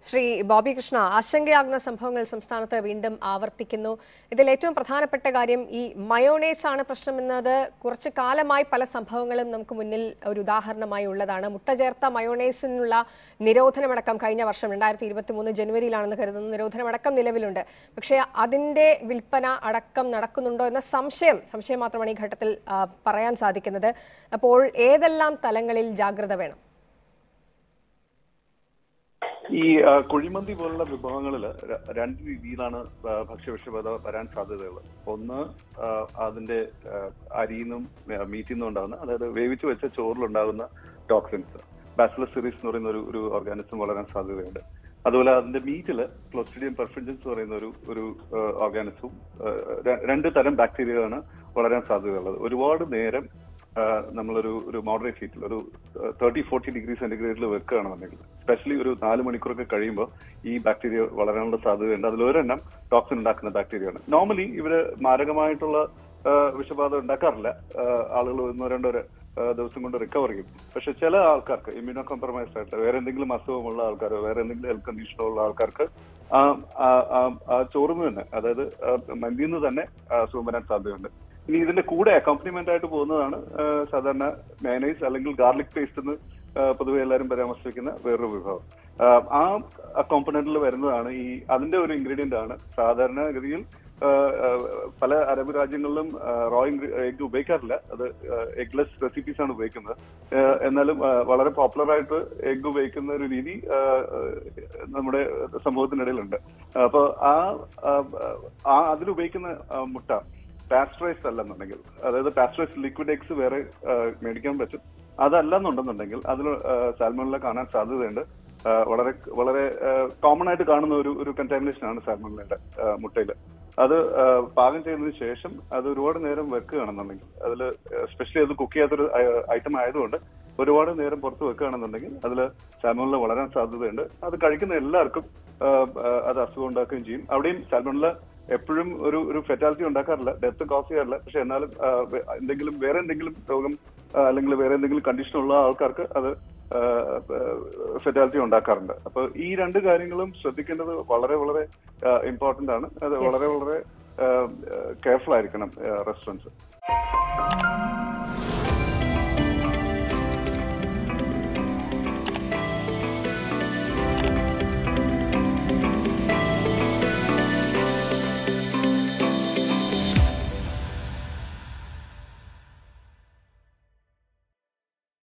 ശ്രീ ബോബി കൃഷ്ണ ആശങ്കയാകുന്ന സംഭവങ്ങൾ സംസ്ഥാനത്ത് വീണ്ടും ആവർത്തിക്കുന്നു ഇതിൽ ഏറ്റവും പ്രധാനപ്പെട്ട കാര്യം ഈ മയോണൈസ് ആണ് പ്രശ്നമെന്നത് കുറച്ചു കാലമായി പല സംഭവങ്ങളും നമുക്ക് മുന്നിൽ ഒരു ഉദാഹരണമായി ഉള്ളതാണ് മുട്ട ചേർത്ത മയോണൈസിനുള്ള നിരോധനമടക്കം കഴിഞ്ഞ വർഷം രണ്ടായിരത്തി ഇരുപത്തി മൂന്ന് ജനുവരിയിലാണെന്ന് കരുതുന്നു നിരോധനമടക്കം നിലവിലുണ്ട് പക്ഷേ അതിന്റെ വിൽപ്പന അടക്കം നടക്കുന്നുണ്ടോ എന്ന സംശയം സംശയം മാത്രമാണ് ഈ ഘട്ടത്തിൽ ആ, പറയാൻ സാധിക്കുന്നത് അപ്പോൾ ഏതെല്ലാം തലങ്ങളിൽ ജാഗ്രത വേണം ഈ ആ, കുഴിമന്തി പോലുള്ള വിഭവങ്ങളിൽ രണ്ട് രീതിയിലാണ് ആ, ഭക്ഷ്യവിഷബാധ വരാൻ സാധ്യതയുള്ളത് ഒന്ന് ആ, അതിന്റെ ആ, അരിയിന്നും മീറ്റിൽ നിന്നും ഉണ്ടാകുന്ന അതായത് വേവിച്ച് വെച്ച ചോറിലുണ്ടാകുന്ന ടോക്സിൻസ് ബാസിലസ് സിറീസ് എന്ന് പറയുന്ന ഒരു ഒരു ഓർഗാനിസം വളരാൻ സാധ്യതയുണ്ട് അതുപോലെ അതിന്റെ മീറ്റിൽ ക്ലോസ്ട്രിഡിയം പെർഫിൻജൻസ് എന്ന് പറയുന്ന ഒരു ഒരു ഓർഗാനിസവും രണ്ട് തരം ബാക്ടീരിയകളാണ് വളരാൻ സാധ്യതയുള്ളത് ഒരുപാട് നേരം ആ, നമ്മളൊരു ഒരു മോഡറേറ്റ് ഹീറ്റിൽ ഒരു തേർട്ടി ഫോർട്ടി ഡിഗ്രി സെന്റിഗ്രേഡിൽ വെക്കുകയാണെന്നുണ്ടെങ്കിൽ സ്പെഷ്യലി ഒരു നാല് മണിക്കൂറൊക്കെ കഴിയുമ്പോൾ ഈ ബാക്ടീരിയ വളരാനുള്ള സാധ്യതയുണ്ട് അതിലൊരെണ്ണം ടോക്സിൻ ഉണ്ടാക്കുന്ന ബാക്ടീരിയയാണ് നോർമലി ഇവര് മാരകമായിട്ടുള്ള ആ, വിഷബാധ ഉണ്ടാക്കാറില്ല ആളുകൾ ഒന്നോ രണ്ടോ ര- ആ, ദിവസം കൊണ്ട് റിക്കവർ ചെയ്യും പക്ഷെ ചില ആൾക്കാർക്ക് ഇമ്മ്യൂണോ കോംപ്രമൈസ്ഡ് ആയിട്ട് വേറെ എന്തെങ്കിലും അസുഖമുള്ള ആൾക്കാരോ വേറെ എന്തെങ്കിലും ഹെൽത്ത് കണ്ടീഷനോ ഉള്ള ആൾക്കാർക്ക് ആ ആ- ആ- ആ ചോറിന് തന്നെ അതായത് മന്തിയിൽ നിന്ന് തന്നെ ആ, അസുഖം വരാൻ സാധ്യതയുണ്ട് ഇനി ഇതിന്റെ കൂടെ അക്കോംപ്ലിമെന്റ് ആയിട്ട് പോകുന്നതാണ് ആ, സാധാരണ മേനൈസ് അല്ലെങ്കിൽ ഗാർലിക് പേസ്റ്റ് എന്ന് ആ, പൊതുവെ എല്ലാവരും പരാമർശിക്കുന്ന വേറൊരു വിഭവം ആ, ആ കോമ്പണന്റിൽ വരുന്നതാണ് ഈ അതിന്റെ ഒരു ഇൻഗ്രീഡിയന്റ് ആണ് സാധാരണഗതിയിൽ ആ, ആ, പല അറബ് രാജ്യങ്ങളിലും റോ എഗ് ഉപയോഗിക്കാറില്ല അത് എഗ്ലെസ് റെസിപ്പീസ് ആണ് ഉപയോഗിക്കുന്നത് ആ, എന്നാലും ആ, വളരെ പോപ്പുലർ ആയിട്ട് എഗ് ഉപയോഗിക്കുന്ന ഒരു രീതി ആ, ആ, നമ്മുടെ സമൂഹത്തിനിടയിലുണ്ട് അപ്പൊ ആ ആ, ആ അതിലുപയോഗിക്കുന്ന ആ, മുട്ട പാസ്ചറൈസ്ഡ് അല്ലെന്നുണ്ടെങ്കിൽ അതായത് പാസ്ചറൈസ്ഡ് ലിക്വിഡ് എഗ്സ് വേറെ ആ, മേടിക്കാൻ പറ്റും അതല്ലെന്നുണ്ടെന്നുണ്ടെങ്കിൽ അതിൽ സാൽമോണില കാണാൻ സാധ്യതയുണ്ട് ആ, വളരെ വളരെ കോമൺ ആയിട്ട് കാണുന്ന ഒരു ഒരു കണ്ടാമിനേഷൻ ആണ് സാൽമോണിലയുടെ മുട്ടയിൽ അത് ആ, പാകം ചെയ്തതിനു ശേഷം അത് ഒരുപാട് നേരം വെക്കുകയാണെന്നുണ്ടെങ്കിൽ അതിൽ സ്പെഷ്യലി അത് കുക്ക് ചെയ്യാത്തൊരു ഐറ്റം ആയതുകൊണ്ട് ഒരുപാട് നേരം പുറത്ത് വെക്കുകയാണെന്നുണ്ടെങ്കിൽ അതിൽ സാൽമോണില വളരാൻ സാധ്യതയുണ്ട് അത് കഴിക്കുന്ന എല്ലാവർക്കും ആ, ആ, അത് അസുഖം ഉണ്ടാക്കുകയും ചെയ്യും അവിടെയും സാൽമോണില എപ്പോഴും ഒരു ഒരു ഫെറ്റാലിറ്റി ഉണ്ടാക്കാറില്ല ഡെത്ത് കോസ് ചെയ്യാറില്ല പക്ഷെ എന്നാലും ആ, വെ- എന്തെങ്കിലും വേറെ എന്തെങ്കിലും രോഗം ആ, അല്ലെങ്കിൽ വേറെ എന്തെങ്കിലും കണ്ടീഷൻ ഉള്ള ആൾക്കാർക്ക് അത് ഫെറ്റാലിറ്റി ഉണ്ടാക്കാറുണ്ട് അപ്പൊ ഈ രണ്ട് കാര്യങ്ങളും ശ്രദ്ധിക്കേണ്ടത് വളരെ വളരെ ഇമ്പോർട്ടന്റ് ആണ് അത് വളരെ വളരെ കെയർഫുൾ ആയിരിക്കണം റെസ്റ്റോറൻറ്റ്സ്